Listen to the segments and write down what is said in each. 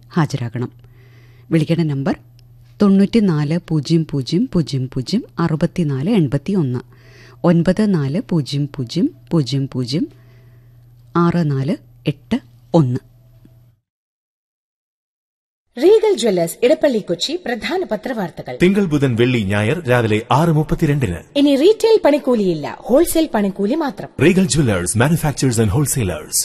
ഹാജരാകണം വിളിക്കേണ്ട നമ്പർ തൊണ്ണൂറ്റി നാല് പൂജ്യം പൂജ്യം പൂജ്യം പൂജ്യം അറുപത്തിനാല് എൺപത്തി ഒന്ന് ഒൻപത് നാല് പൂജ്യം പൂജ്യം പൂജ്യം പൂജ്യം ആറ് നാല് എട്ട് ഒന്ന് റീഗൽ ജ്വല്ലേഴ്സ് ഇടപ്പള്ളി കൊച്ചി പ്രധാന പത്രവാർത്തകൾ തിങ്കൾ ബുധൻ വെള്ളി ഞായർ രാവിലെ ആറ് മുപ്പത്തിരണ്ടിന് ഇനി റീറ്റെയിൽ പണിക്കൂലിയില്ല ഹോൾസെയിൽ പണിക്കൂലി മാത്രം Regal jewellers manufacturers and wholesalers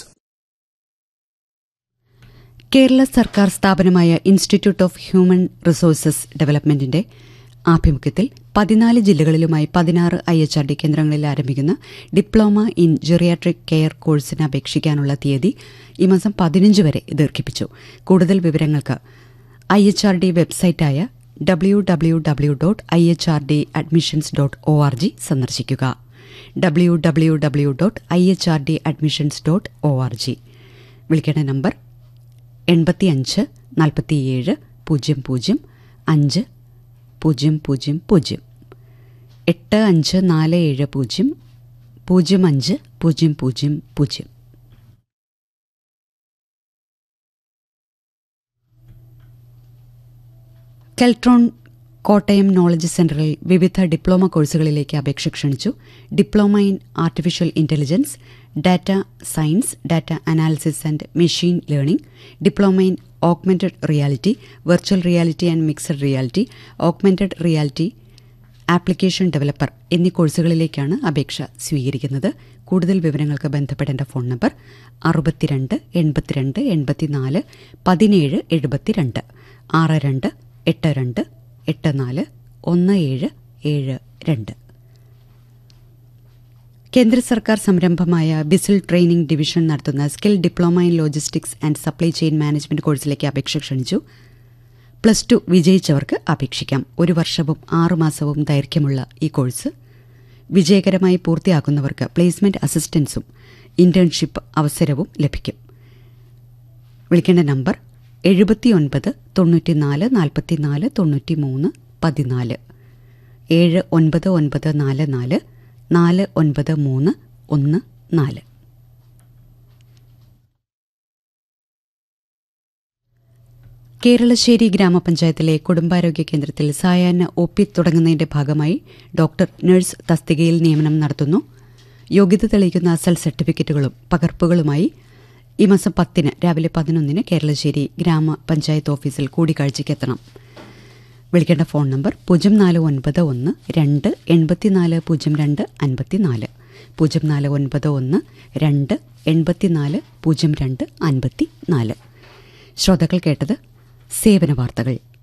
Kerala സർക്കാർ സ്ഥാപനമായ ഇൻസ്റ്റിറ്റ്യൂട്ട് ഓഫ് ഹ്യൂമൻ റിസോഴ്സസ് ഡെവലപ്മെന്റിന്റെ ആഭിമുഖ്യത്തിൽ പതിനാല് ജില്ലകളിലുമായി പതിനാറ് ഐ എച്ച് ആർ ഡി കേന്ദ്രങ്ങളിൽ ആരംഭിക്കുന്ന ഡിപ്ലോമ ഇൻ ജെറിയാട്രിക് കെയർ കോഴ്സിന് അപേക്ഷിക്കാനുള്ള തീയതി ഈ മാസം പതിനഞ്ച് വരെ ദീർഘിപ്പിച്ചു കൂടുതൽ വിവരങ്ങൾക്ക് ഐ എച്ച് ആർ ഡി വെബ്സൈറ്റായ W W W dot I H R D admissions dot O R G സന്ദർശിക്കുക W W W dot I H R D admissions dot O R G വിളിക്കേണ്ട നമ്പർ എൺപത്തിയഞ്ച് നാൽപ്പത്തിയേഴ് പൂജ്യം പൂജ്യം അഞ്ച് പൂജ്യം പൂജ്യം പൂജ്യം എട്ട് അഞ്ച് നാല് ഏഴ് പൂജ്യം പൂജ്യം അഞ്ച് പൂജ്യം പൂജ്യം പൂജ്യം കെൽട്രോൺ കോട്ടയം നോളജ് സെന്ററിൽ വിവിധ ഡിപ്ലോമ കോഴ്സുകളിലേക്ക് അപേക്ഷ ക്ഷണിച്ചു diploma in artificial intelligence data science data analysis and machine learning diploma in augmented reality virtual reality and mixed reality augmented reality application developer എന്നീ കോഴ്സുകളിലേക്കാണ് അപേക്ഷ സ്വീകരിക്കുന്നത് കൂടുതൽ വിവരങ്ങൾക്ക് ബന്ധപ്പെടേണ്ട ഫോൺ നമ്പർ അറുപത്തിരണ്ട് എൺപത്തിരണ്ട് എൺപത്തിനാല് പതിനേഴ് എഴുപത്തിരണ്ട് ആറ് രണ്ട് എട്ട് രണ്ട് എട്ട് നാല് ഒന്ന് ഏഴ് ഏഴ് രണ്ട് കേന്ദ്ര സർക്കാർ സംരംഭമായ ബിസിൽ ട്രെയിനിംഗ് ഡിവിഷൻ നടത്തുന്ന skill diploma in logistics and supply chain management കോഴ്സിലേക്ക് അപേക്ഷ ക്ഷണിച്ചു പ്ലസ് ടു വിജയിച്ചവർക്ക് അപേക്ഷിക്കാം ഒരു വർഷവും ആറുമാസവും ദൈർഘ്യമുള്ള ഈ കോഴ്സ് വിജയകരമായി പൂർത്തിയാക്കുന്നവർക്ക് പ്ലേസ്മെന്റ് അസിസ്റ്റൻസും ഇന്റേൺഷിപ്പ് അവസരവും ലഭിക്കും വിളിക്കേണ്ട നമ്പർ എഴുപത്തിയൊൻപത് തൊണ്ണൂറ്റിനാല് നാൽപ്പത്തിനാല് തൊണ്ണൂറ്റിമൂന്ന് പതിനാല് ഏഴ് ഒൻപത് ഒൻപത് നാല് നാല് നാല് ഒൻപത് മൂന്ന് ഒന്ന് നാല് കേരളശ്ശേരി ഗ്രാമപഞ്ചായത്തിലെ കുടുംബാരോഗ്യ കേന്ദ്രത്തിൽ സായാഹ്ന ഒ പി തുടങ്ങുന്നതിന്റെ ഭാഗമായി ഡോക്ടർ നഴ്സ് തസ്തികയിൽ നിയമനം നടത്തുന്നു യോഗ്യത തെളിയിക്കുന്ന അസൽ സർട്ടിഫിക്കറ്റുകളും പകർപ്പുകളുമായി ഈ മാസം പത്തിന് രാവിലെ പതിനൊന്നിന് കേരളശ്ശേരി ഗ്രാമപഞ്ചായത്ത് ഓഫീസിൽ കൂടിക്കാഴ്ചയ്ക്കെത്തണം വിളിക്കേണ്ട ഫോൺ നമ്പർ പൂജ്യം നാല് ഒൻപത് ഒന്ന് രണ്ട് എൺപത്തിനാല് പൂജ്യം രണ്ട് അൻപത്തിനാല് പൂജ്യം നാല് ഒൻപത് ഒന്ന് രണ്ട് എൺപത്തിനാല് പൂജ്യം രണ്ട് അൻപത്തി നാല് ശ്രോതാക്കൾ കേട്ടത് സേവന വാർത്തകൾ